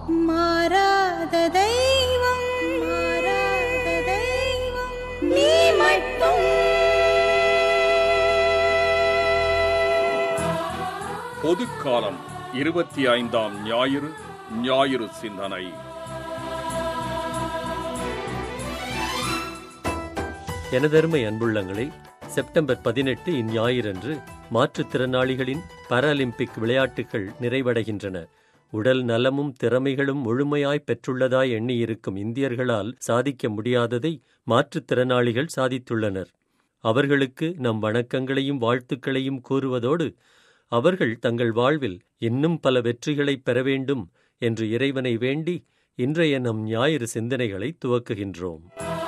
மாறாத தெய்வம் மாறாத தெய்வம் நீ மட்டும் பொதுக்காலம் இருபத்தி ஐந்தாம் ஞாயிறு ஞாயிறு சிந்தனை எனதருமை அன்புள்ளங்களே செப்டம்பர் பதினெட்டு இந்ஞாயிறன்று மாற்றுத்திறனாளிகளின் பாராலிம்பிக் விளையாட்டுகள் நிறைவடைகின்றன உடல் நலமும் திறமைகளும் முழுமையாய் பெற்றுள்ளதாய் எண்ணியிருக்கும் இந்தியர்களால் சாதிக்க முடியாததை மாற்றுத்திறனாளிகள் சாதித்துள்ளனர் அவர்களுக்கு நம் வணக்கங்களையும் வாழ்த்துக்களையும் கூறுவதோடு அவர்கள் தங்கள் வாழ்வில் இன்னும் பல வெற்றிகளைப் பெற வேண்டும் என்று இறைவனை வேண்டி இன்றைய நம் ஞாயிறு சிந்தனைகளை துவக்குகின்றோம்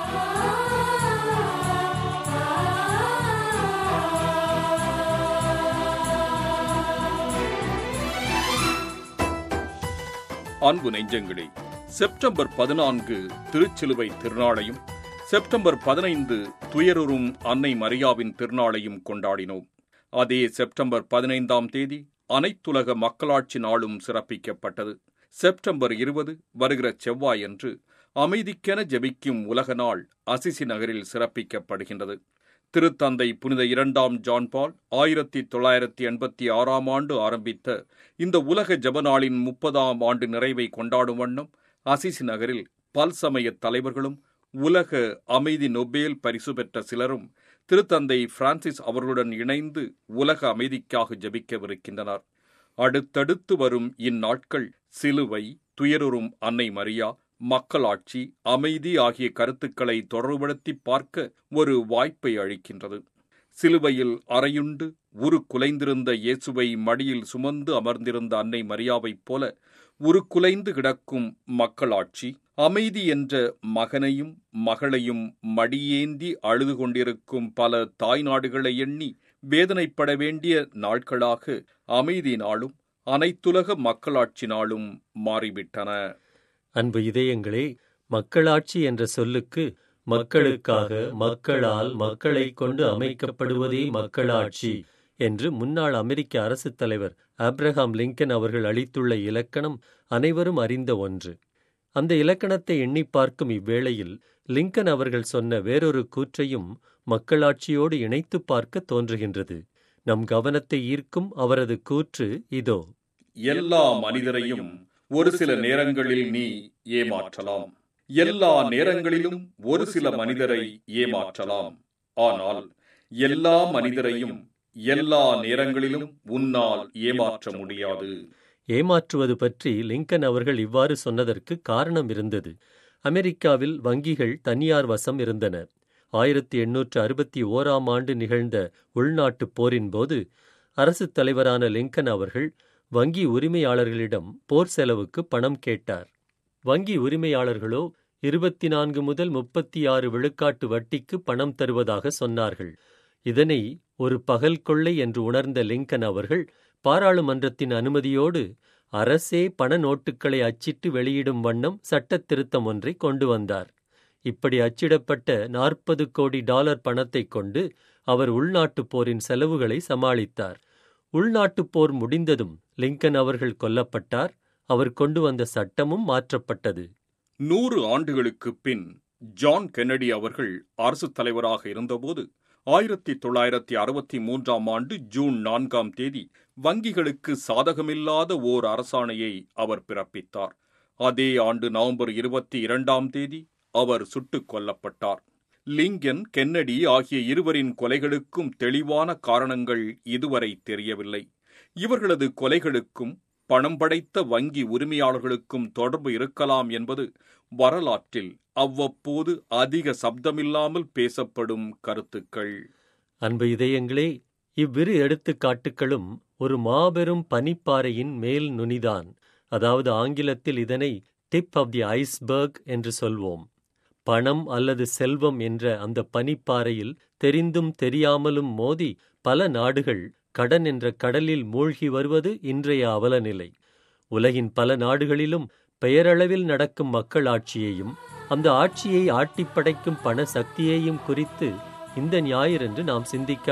அன்பு நெஞ்சங்களே செப்டம்பர் பதினான்கு திருச்சிலுவை திருநாளையும் செப்டம்பர் பதினைந்து துயருறும் அன்னை மரியாவின் திருநாளையும் கொண்டாடினோம் அதே செப்டம்பர் பதினைந்தாம் தேதி அனைத்துலக மக்களாட்சி நாளும் சிறப்பிக்கப்பட்டது செப்டம்பர் இருபது வருகிற செவ்வாயன்று அமைதிக்கென ஜெபிக்கும் உலக நாள் அசிசி நகரில் சிறப்பிக்கப்படுகின்றது திருத்தந்தை புனித இரண்டாம் ஜான் பால் ஆயிரத்தி தொள்ளாயிரத்தி எண்பத்தி ஆறாம் ஆண்டு ஆரம்பித்த இந்த உலக ஜெப நாளின் முப்பதாம் ஆண்டு நிறைவை கொண்டாடும் வண்ணம் அசிசி நகரில் பல்சமய தலைவர்களும் உலக அமைதி நொபேல் பரிசு பெற்ற சிலரும் திருத்தந்தை பிரான்சிஸ் அவர்களுடன் இணைந்து உலக அமைதிக்காக ஜெபிக்கவிருக்கின்றனர் அடுத்தடுத்து வரும் இந்நாட்கள் சிலுவை துயருறும் அன்னை மரியா மக்களாட்சி அமைதி ஆகிய கருத்துக்களை தொடர்புபடுத்தி பார்க்க ஒரு வாய்ப்பை அளிக்கின்றது சிலுவையில் அறையுண்டு உரு குலைந்திருந்த இயேசுவை மடியில் சுமந்து அமர்ந்திருந்த அன்னை மரியாவைப் போல உரு குலைந்து கிடக்கும் மக்களாட்சி அமைதி என்ற மகனையும் மகளையும் மடியேந்தி அழுது கொண்டிருக்கும் பல தாய் நாடுகளை எண்ணி வேதனைப்பட வேண்டிய நாட்களாக அமைதி நாளும் அனைத்துலக மக்களாட்சி நாளும் மாறிவிட்டன அன்பு இதயங்களே மக்களாட்சி என்ற சொல்லுக்கு மக்களுக்காக மக்களால் மக்களைக் கொண்டு அமைக்கப்படுவதே மக்களாட்சி என்று முன்னாள் அமெரிக்க அரசுத் தலைவர் ஆப்ரஹாம் லிங்கன் அவர்கள் அளித்துள்ள இலக்கணம் அனைவரும் அறிந்த ஒன்று அந்த இலக்கணத்தை எண்ணிப் பார்க்கும் இவ்வேளையில் லிங்கன் அவர்கள் சொன்ன வேறொரு கூற்றையும் மக்களாட்சியோடு இணைத்துப் பார்க்க தோன்றுகின்றது நம் கவனத்தை ஈர்க்கும் அவரது கூற்று இதோ எல்லா மனிதரையும் ஒரு சில நேரங்களில் நீ ஏமாற்றலாம் எல்லா நேரங்களிலும் ஒரு சில மனிதரை ஏமாற்றலாம் ஆனால் எல்லா மனிதரையும் எல்லா நேரங்களிலும் உன்னால் ஏமாற்ற முடியாது ஏமாற்றுவது பற்றி லிங்கன் அவர்கள் இவ்வாறு சொன்னதற்கு காரணம் இருந்தது அமெரிக்காவில் வங்கிகள் தனியார் வசம் இருந்தன ஆயிரத்தி எண்ணூற்று அறுபத்தி ஓராம் ஆண்டு நிகழ்ந்த உள்நாட்டுப் போரின் போது அரசுத் தலைவரான லிங்கன் அவர்கள் வங்கி உரிமையாளர்களிடம் போர் செலவுக்கு பணம் கேட்டார் வங்கி உரிமையாளர்களோ இருபத்தி நான்கு முதல் முப்பத்தி ஆறு விழுக்காட்டு வட்டிக்கு பணம் தருவதாக சொன்னார்கள் இதனை ஒரு பகல் கொள்ளை என்று உணர்ந்த லிங்கன் அவர்கள் பாராளுமன்றத்தின் அனுமதியோடு அரசே பண நோட்டுகளை அச்சிட்டு வெளியிடும் வண்ணம் சட்டத் திருத்தம் ஒன்றை கொண்டு வந்தார் இப்படி அச்சிடப்பட்ட நாற்பது கோடி டாலர் பணத்தைக் கொண்டு அவர் உள்நாட்டுப் போரின் செலவுகளை சமாளித்தார் உள்நாட்டுப் போர் முடிந்ததும் லிங்கன் அவர்கள் கொல்லப்பட்டார் அவர் கொண்டு வந்த சட்டமும் மாற்றப்பட்டது நூறு ஆண்டுகளுக்குப் பின் ஜான் கென்னடி அவர்கள் அரசுத் தலைவராக இருந்தபோது ஆயிரத்தி தொள்ளாயிரத்தி அறுபத்தி மூன்றாம் ஆண்டு ஜூன் நான்காம் தேதி வங்கிகளுக்கு சாதகமில்லாத ஓர் அரசாணையை அவர் பிறப்பித்தார் அதே ஆண்டு நவம்பர் இருபத்தி இரண்டாம் தேதி அவர் சுட்டுக் கொல்லப்பட்டார் லிங்கன் கென்னடி ஆகிய இருவரின் கொலைகளுக்கும் தெளிவான காரணங்கள் இதுவரை தெரியவில்லை இவர்களது கொலைகளுக்கும் பணம் படைத்த வங்கி உரிமையாளர்களுக்கும் தொடர்பு இருக்கலாம் என்பது வரலாற்றில் அவ்வப்போது அதிக சப்தமில்லாமல் பேசப்படும் கருத்துக்கள் அன்பு இதயங்களே இவ்விரு எடுத்துக்காட்டுகளும் ஒரு மாபெரும் பனிப்பாறையின் மேல் நுனிதான் அதாவது ஆங்கிலத்தில் இதனை டிப் ஆஃப் தி ஐஸ்பர்க் என்று சொல்வோம் பணம் அல்லது செல்வம் என்ற அந்த பனிப்பாறையில் தெரிந்தும் தெரியாமலும் மோதி பல நாடுகள் கடன் என்ற கடலில் மூழ்கி வருவது இன்றைய அவலநிலை உலகின் பல நாடுகளிலும் பெயரளவில் நடக்கும் மக்கள் ஆட்சியையும் அந்த ஆட்சியை ஆட்டிப்படைக்கும் பண சக்தியையும் குறித்து இந்த ஞாயிறன்று நாம் சிந்திக்க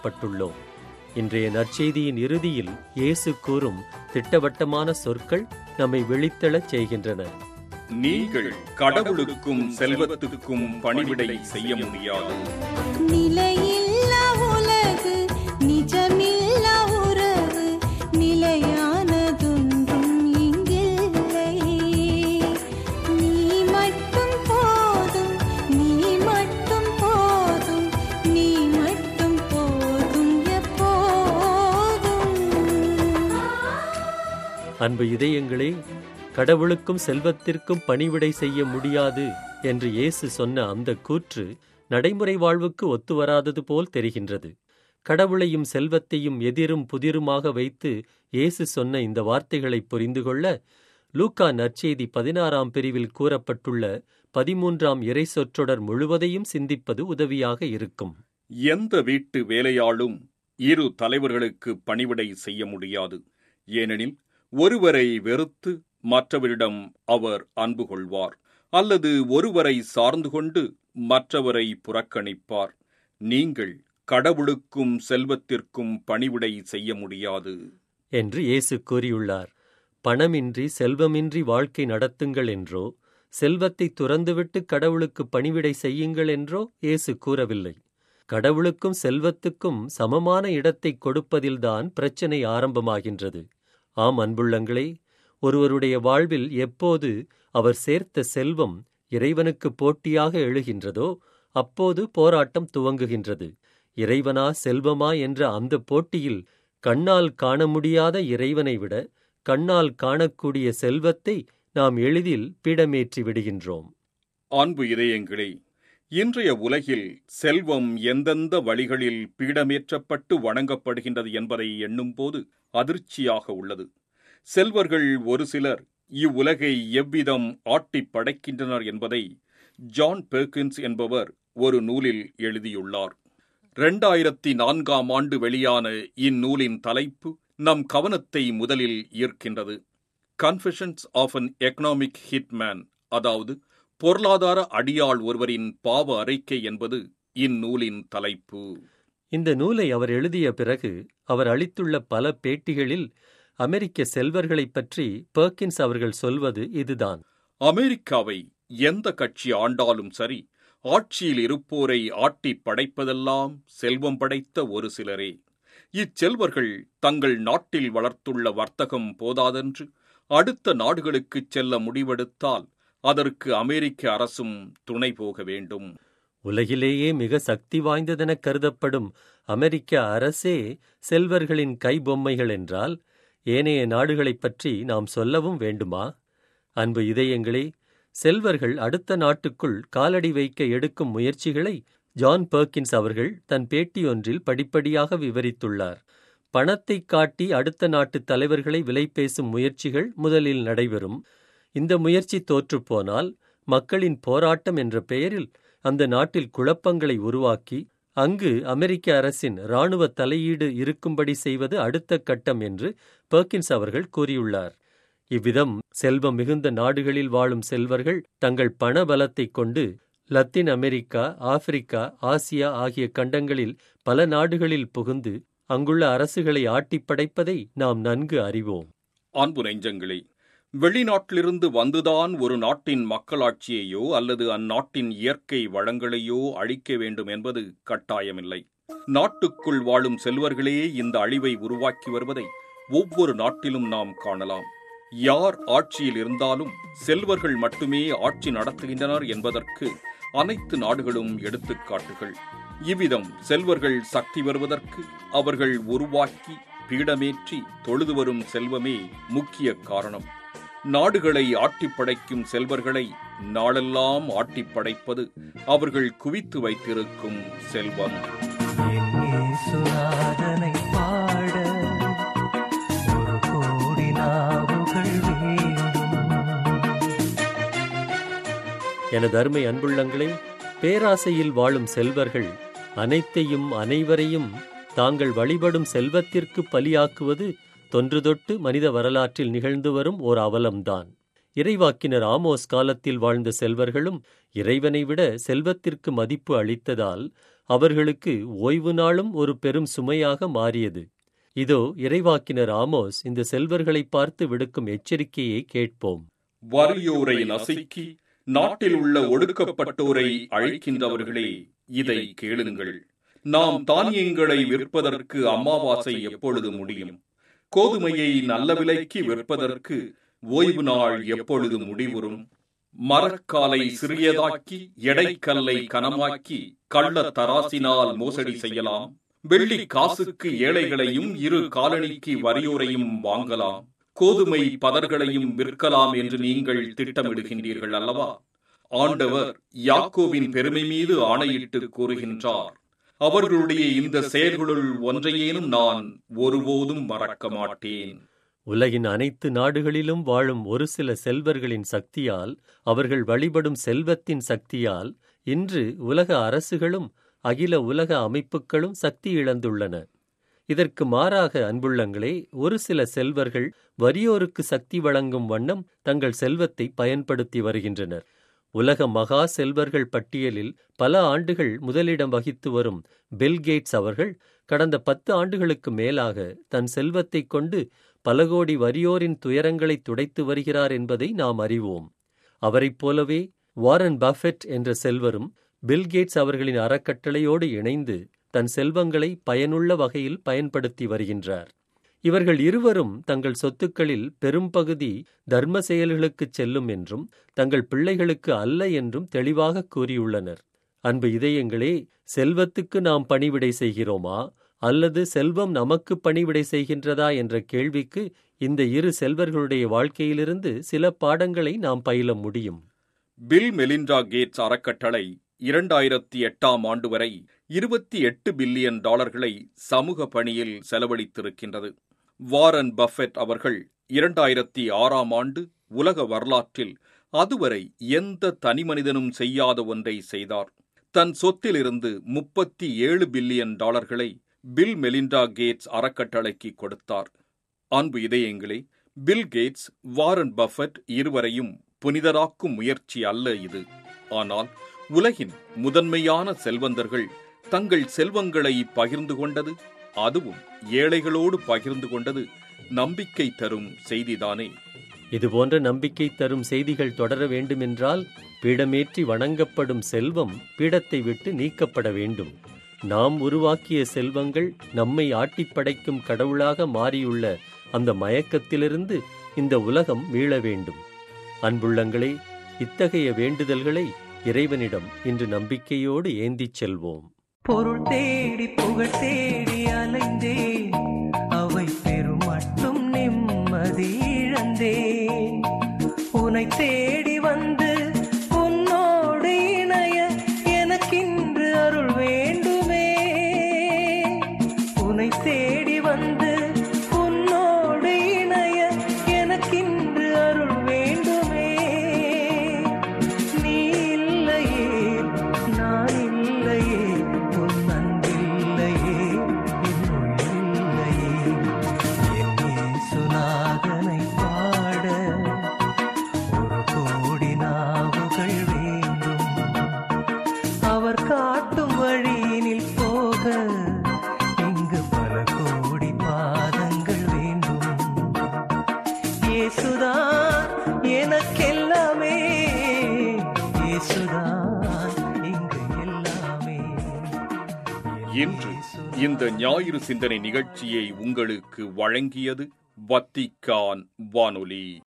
அழைக்கப்பட்டுள்ளோம் இன்றைய நற்செய்தியின் இறுதியில் இயேசு கூறும் திட்டவட்டமான சொற்கள் நம்மை விழித்தெழச் செய்கின்றன நீங்கள் கடவுளுக்கும் செல்வத்துக்கும் பணிவிடை செய்ய முடியாது நிலையில்லா உலகு நிஜமில்லா உறவு நிலையானதொன்றும் இங்கில்லை நீ மட்டும் போதும் நீ மட்டும் போதும் நீ மட்டும் போதும் எப்போதும் அன்பு இதயங்களே கடவுளுக்கும் செல்வத்திற்கும் பணிவிடை செய்ய முடியாது என்று இயேசு சொன்ன அந்த கூற்று நடைமுறை வாழ்வுக்கு ஒத்துவராதது போல் தெரிகின்றது கடவுளையும் செல்வத்தையும் எதிரும் புதிருமாக வைத்து இயேசு சொன்ன இந்த வார்த்தைகளை புரிந்து கொள்ள லூக்கா நற்செய்தி பதினாறாம் பிரிவில் கூறப்பட்டுள்ள பதிமூன்றாம் இறை சொற்றொடர் முழுவதையும் சிந்திப்பது உதவியாக இருக்கும் எந்த வீட்டு வேலையாளும் இரு தலைவர்களுக்கு பணிவிடை செய்ய முடியாது ஏனெனில் ஒருவரை வெறுத்து மற்றவரிடம் அவர் அன்பு கொள்வார் அல்லது ஒருவரை சார்ந்து கொண்டு மற்றவரை புறக்கணிப்பார் நீங்கள் கடவுளுக்கும் செல்வத்திற்கும் பணிவிடை செய்ய முடியாது என்று இயேசு கூறியுள்ளார் பணமின்றி செல்வமின்றி வாழ்க்கை நடத்துங்கள் என்றோ செல்வத்தை துறந்துவிட்டு கடவுளுக்கு பணிவிடை செய்யுங்கள் என்றோ இயேசு கூறவில்லை கடவுளுக்கும் செல்வத்துக்கும் சமமான இடத்தை கொடுப்பதில்தான் பிரச்சனை ஆரம்பமாகின்றது ஆம் அன்புள்ளங்களே ஒருவருடைய வாழ்வில் எப்போது அவர் சேர்த்த செல்வம் இறைவனுக்கு போட்டியாக எழுகின்றதோ அப்போது போராட்டம் துவங்குகின்றது இறைவனா செல்வமா என்ற அந்த போட்டியில் கண்ணால் காண முடியாத இறைவனை விட கண்ணால் காணக்கூடிய செல்வத்தை நாம் எளிதில் பீடமேற்றி விடுகின்றோம் அன்பு இதயங்களே இன்றைய உலகில் செல்வம் எந்தெந்த வழிகளில் பீடமேற்றப்பட்டு வணங்கப்படுகின்றது என்பதை எண்ணும்போது அதிர்ச்சியாக உள்ளது செல்வர்கள் ஒரு சிலர் இவ்வுலகை எவ்விதம் ஆட்டிப் படைக்கின்றனர் என்பதை ஜான் பெர்கின்ஸ் என்பவர் ஒரு நூலில் எழுதியுள்ளார் இரண்டாயிரத்தி நான்காம் ஆண்டு வெளியான இந்நூலின் தலைப்பு நம் கவனத்தை முதலில் ஈர்க்கின்றது confessions of an economic hitman அதாவது பொருளாதார அடியாள் ஒருவரின் பாவ அறிக்கை என்பது இந்நூலின் தலைப்பு இந்த நூலை அவர் எழுதிய பிறகு அவர் அளித்துள்ள பல பேட்டிகளில் அமெரிக்க செல்வர்களைப் பற்றி பெர்கின்ஸ் அவர்கள் சொல்வது இதுதான் அமெரிக்காவை எந்த கட்சி ஆண்டாலும் சரி ஆட்சியில் இருப்போரை ஆட்டி படைப்பதெல்லாம் செல்வம் படைத்த ஒரு சிலரே இச்செல்வர்கள் தங்கள் நாட்டில் வளர்த்துள்ள வர்த்தகம் போதாதென்று அடுத்த நாடுகளுக்குச் செல்ல முடிவெடுத்தால் அதற்கு அமெரிக்க அரசும் துணை போக வேண்டும் உலகிலேயே மிக சக்தி வாய்ந்ததென கருதப்படும் அமெரிக்க அரசே செல்வர்களின் கைபொம்மைகள் என்றால் ஏனைய நாடுகளைப் பற்றி நாம் சொல்லவும் வேண்டுமா அன்பு இதயங்களே செல்வர்கள் அடுத்த நாட்டுக்குள் காலடி வைக்க எடுக்கும் முயற்சிகளை ஜான் பெர்கின்ஸ் அவர்கள் தன் பேட்டியொன்றில் படிப்படியாக விவரித்துள்ளார் பணத்தைக் காட்டி அடுத்த நாட்டு தலைவர்களை விலை பேசும் முயற்சிகள் முதலில் நடைபெறும் இந்த முயற்சி தோற்றுப்போனால் மக்களின் போராட்டம் என்ற பெயரில் அந்த நாட்டில் குழப்பங்களை உருவாக்கி அங்கு அமெரிக்க அரசின் இராணுவ தலையீடு இருக்கும்படி செய்வது அடுத்த கட்டம் என்று பெர்கின்ஸ் அவர்கள் கூறியுள்ளார் இவ்விதம் செல்வம் மிகுந்த நாடுகளில் வாழும் செல்வர்கள் தங்கள் பண பலத்தைக் கொண்டு லத்தீன் அமெரிக்கா ஆப்பிரிக்கா ஆசியா ஆகிய கண்டங்களில் பல நாடுகளில் புகுந்து அங்குள்ள அரசுகளை ஆட்டிப் படைப்பதை நாம் நன்கு அறிவோம் அன்பு நெஞ்சங்களே வெளிநாட்டிலிருந்து வந்துதான் ஒரு நாட்டின் மக்களாட்சியையோ அல்லது அந்நாட்டின் இயற்கை வளங்களையோ அழிக்க வேண்டும் என்பது கட்டாயமில்லை நாட்டுக்குள் வாழும் செல்வர்களே இந்த அழிவை உருவாக்கி வருவதை ஒவ்வொரு நாட்டிலும் நாம் காணலாம் யார் ஆட்சியில் இருந்தாலும் செல்வர்கள் மட்டுமே ஆட்சி நடத்துகின்றனர் என்பதற்கு அனைத்து நாடுகளும் எடுத்துக்காட்டுகள் இவ்விதம் செல்வர்கள் சக்தி வருவதற்கு அவர்கள் உருவாக்கி பீடமேற்றி தொழுது வரும் செல்வமே முக்கிய காரணம் நாடுகளை ஆட்டிப் படைக்கும் செல்வர்களை நாளெல்லாம் ஆட்டிப் படைப்பது அவர்கள் குவித்து வைத்திருக்கும் செல்வம் என் இயேசுநாதனை பாட ஒரு கோடி நாவுகள் வேண்டும் எனது அருமை அன்புள்ளங்களே பேராசையில் வாழும் செல்வர்கள் அனைத்தையும் அனைவரையும் தாங்கள் வழிபடும் செல்வத்திற்கு பலியாக்குவது தொன்றுதொட்டு மனித வரலாற்றில் நிகழ்ந்து வரும் ஓர் அவலம்தான் இறைவாக்கினர் ஆமோஸ் காலத்தில் வாழ்ந்த செல்வர்களும் இறைவனை விட செல்வத்திற்கு மதிப்பு அளித்ததால் அவர்களுக்கு ஓய்வு நாளும் ஒரு பெரும் சுமையாக மாறியது இதோ இறைவாக்கினர் ஆமோஸ் இந்த செல்வர்களை பார்த்து விடுக்கும் எச்சரிக்கையை கேட்போம் வறியோரை நசுக்கி நாட்டில் உள்ள ஒடுக்கப்பட்டோரை அழைக்கின்றவர்களே இதை கேளுங்கள் நாம் தானியங்களை விற்பதற்கு அமாவாசை எப்பொழுது முடியும் கோதுமையை நல்ல விலைக்கு விற்பதற்கு ஓய்வு நாள் எப்பொழுது முடிவுறும் மரக்காலை சிறியதாக்கி எடைக்கல்லை கனமாக்கி கள்ள தராசினால் மோசடி செய்யலாம் வெள்ளி காசுக்கு ஏழைகளையும் இரு காலணிக்கு வறியோரையும் வாங்கலாம் கோதுமை பதர்களையும் விற்கலாம் என்று நீங்கள் திட்டமிடுகின்றீர்கள் அல்லவா ஆண்டவர் யாக்கோவின் பெருமை மீது ஆணையிட்டு கூறுகின்றார் அவர்களுடைய இந்த செயல்களுள் ஒன்றையேனும் நான் ஒருபோதும் மறக்க மாட்டேன் உலகின் அனைத்து நாடுகளிலும் வாழும் ஒரு சில செல்வர்களின் சக்தியால் அவர்கள் வழிபடும் செல்வத்தின் சக்தியால் இன்று உலக அரசுகளும் அகில உலக அமைப்புகளும் சக்தி இழந்துள்ளன இதற்கு மாறாக அன்புள்ளங்களே ஒரு சில செல்வர்கள் வறியோருக்கு சக்தி வழங்கும் வண்ணம் தங்கள் செல்வத்தை பயன்படுத்தி வருகின்றனர் உலக மகா செல்வர்கள் பட்டியலில் பல ஆண்டுகள் முதலிடம் வகித்து வரும் பில் கேட்ஸ் அவர்கள் கடந்த பத்து ஆண்டுகளுக்கு மேலாக தன் செல்வத்தைக் கொண்டு பல கோடி வறியோரின் துயரங்களை துடைத்து வருகிறார் என்பதை நாம் அறிவோம் அவரைப் போலவே வாரன் பஃபெட் என்ற செல்வரும் பில் கேட்ஸ் அவர்களின் அறக்கட்டளையோடு இணைந்து தன் செல்வங்களை பயனுள்ள வகையில் பயன்படுத்தி வருகின்றார் இவர்கள் இருவரும் தங்கள் சொத்துக்களில் பெரும்பகுதி தர்ம செயல்களுக்குச் செல்லும் என்றும் தங்கள் பிள்ளைகளுக்கு அல்ல என்றும் தெளிவாக கூறியுள்ளனர் அன்பு இதயங்களே செல்வத்துக்கு நாம் பணிவிடை செய்கிறோமா அல்லது செல்வம் நமக்கு பணிவிடை செய்கின்றதா என்ற கேள்விக்கு இந்த இரு செல்வர்களுடைய வாழ்க்கையிலிருந்து சில பாடங்களை நாம் பயில முடியும் பில் மெலிண்டா கேட்ஸ் அறக்கட்டளை இரண்டாயிரத்தி எட்டாம் ஆண்டு வரை இருபத்தி எட்டு பில்லியன் டாலர்களை சமூக பணியில் செலவழித்திருக்கின்றது வாரன் பஃபெட் அவர்கள் இரண்டாயிரத்தி ஆறாம் ஆண்டு உலக வரலாற்றில் அதுவரை எந்த தனிமனிதனும் செய்யாத ஒன்றை செய்தார் தன் சொத்திலிருந்து முப்பத்தி ஏழு பில்லியன் டாலர்களை பில் மெலிண்டா கேட்ஸ் அறக்கட்டளைக்கு கொடுத்தார் அன்பு இதயங்களே பில் கேட்ஸ் வாரன் பஃபெட் இருவரையும் புனிதராக்கும் முயற்சி அல்ல இது ஆனால் உலகின் முதன்மையான செல்வந்தர்கள் தங்கள் செல்வங்களை பகிர்ந்து கொண்டது அதுவும் ஏழைகளோடு பகிர்ந்து கொண்டது நம்பிக்கை தரும் செய்திதானே இதுபோன்ற நம்பிக்கை தரும் செய்திகள் தொடர வேண்டுமென்றால் பீடமேற்றி வணங்கப்படும் செல்வம் பீடத்தை விட்டு நீக்கப்பட வேண்டும் நாம் உருவாக்கிய செல்வங்கள் நம்மை ஆட்டிப்படைக்கும் கடவுளாக மாறியுள்ள அந்த மயக்கத்திலிருந்து இந்த உலகம் மீள வேண்டும் அன்புள்ளங்களே இத்தகைய வேண்டுதல்களை இறைவனிடம் இன்று நம்பிக்கையோடு ஏந்திச் செல்வோம் பொருள் தேடி புகழ் தேடி அலைந்தேன் அவை பெரும் மட்டும் நிம்மதி இழந்தேன் உனை தேடி வந்து உன்னோடு இணைய எனக்கின்று அருள் வேண்டுமே உனை தேடி வந்து உன்னோடு இணைய எனக்கின்று அருள் வேண்டுமே நீ இல்லையே நான் இல்லையே உன் அன்பில்லையே என் உயிரில்லையே என் இயேசுநாதனை பாட ஒரு கோடி நாவுகள் வேண்டும் அவர் காட்டும் வழியினில் போக இங்கு பல கோடி பாதங்கள் வேண்டும் இயேசுதான் எனக்கெல்லாமே இயேசுதான் இங்கு எல்லாமே இன்று இந்த ஞாயிறு சிந்தனை நிகழ்ச்சியை உங்களுக்கு வழங்கியது வத்திக்கான் வானொலி